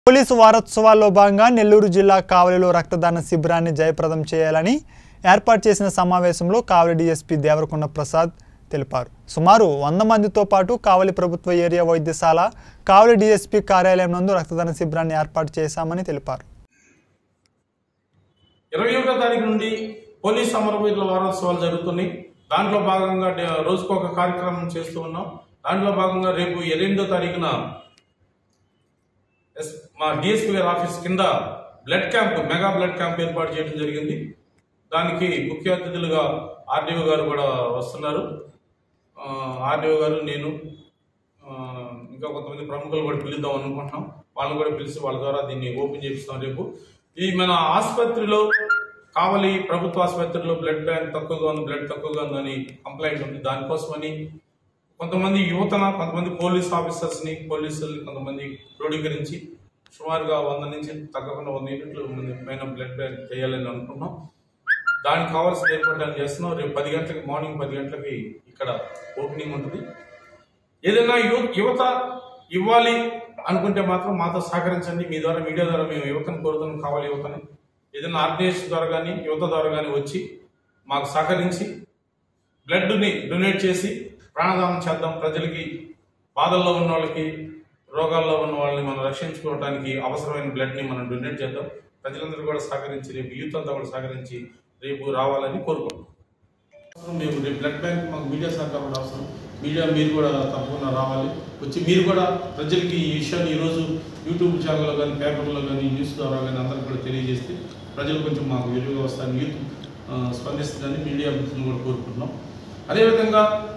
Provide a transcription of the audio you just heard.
police వారోత్సవాల్లో భాగంగా నెల్లూరు జిల్లా కావలిలో రక్తదాన శిబిరాన్ని జయప్రదం చేయాలని ఏర్పాటు చేసిన సమావేశంలో కావలి డీఎస్పీ దేవరకొండ ప్రసాద్ తెలిపారు సుమారు వంద మందితో పాటు కావలి ప్రభుత్వ ఏరియా వైద్యశాల కావలి డీఎస్పీ కార్యాలయం నందు రక్తదాన శిబిరాన్ని ఏర్పాటు చేశామని తెలిపారు ఇరవై ఒకటో తారీఖు నుండి పోలీస్ అమరవీరుల వారోత్సవాలు జరుగుతున్నాయి దాంట్లో భాగంగా డే- రోజుకు ఒక కార్యక్రమం చేస్తూ ఉన్నాం దాంట్లో భాగంగా రేపు ఎనిమిదో తారీఖున ఎస్- మా డిఎస్పీ గారి ఆఫీస్ కింద blood camp mega blood camp ఏర్పాటు చేయడం జరిగింది దానికి ముఖ్య అతిథులుగా ఆర్డీఓ గారు కూడా వస్తున్నారు ఆర్డీఓ గారు నేను ఆ, ఇంకా కొంతమంది ప్రముఖులు కూడా పిలుద్దాం అనుకుంటున్నాం వాళ్ళని కూడా పిలిచి వాళ్ళ ద్వారా దీన్ని ఓపెన్ చేపిస్తాం రేపు ఈ మన ఆసుపత్రిలో కావలి ప్రభుత్వ ఆసుపత్రిలో బ్లడ్ బ్యాంక్ తక్కువగా ఉంది బ్లడ్ తక్కువగా ఉందని కంప్లైంట్ ఉంది దానికోసమని కొంతమంది యువతన కొంతమంది పోలీస్ ఆఫీసర్స్ ని పోలీసుల్ని కొంతమంది క్రోడీకరించి సుమారుగా వంద నుంచి తగ్గకుండా వంద యూనిట్లు మంది పైన బ్లడ్ బ్యాంక్ చేయాలని అనుకున్నాం దానికి కావాల్సిన ఏర్పాట్లు చేస్తున్నాం రేపు పది గంటలకి మార్నింగ్ పది గంటలకి ఇక్కడ ఓపెనింగ్ ఉంటుంది ఏదైనా యువ యువత ఇవ్వాలి అనుకుంటే మాత్రం మాతో సహకరించండి మీ ద్వారా మీడియా ద్వారా మేము యువతను కోరుతున్నాం కావాలి యువతని ఏదైనా ఆర్గనైజేషన్ ద్వారా కానీ యువత ద్వారా కానీ వచ్చి మాకు సహకరించి బ్లడ్ని డొనేట్ చేసి ప్రాణదానం చేద్దాం ప్రజలకి బాధల్లో ఉన్న వాళ్ళకి రోగాల్లో ఉన్న వాళ్ళని మనం రక్షించుకోవడానికి అవసరమైన బ్లడ్ని మనం డొనేట్ చేద్దాం ప్రజలందరూ కూడా సహకరించి రేపు యూత్ అంతా కూడా సహకరించి రేపు రావాలని కోరుకుంటున్నాం అవసరం మేము రేపు బ్లడ్ బ్యాంక్ మాకు మీడియా సహకారం కూడా అవసరం మీడియా మీరు కూడా తప్పకుండా రావాలి వచ్చి మీరు కూడా ప్రజలకి ఈ విషయాన్ని ఈరోజు యూట్యూబ్ ఛానల్లో కానీ పేపర్లో కానీ న్యూస్ ద్వారా కానీ అందరికి కూడా తెలియజేస్తే ప్రజలు కొంచెం మాకు విలువగా వస్తారని యూత్ ఆ, స్పందిస్తుందని మీడియా మిత్రులు కూడా కోరుకుంటున్నాం అదేవిధంగా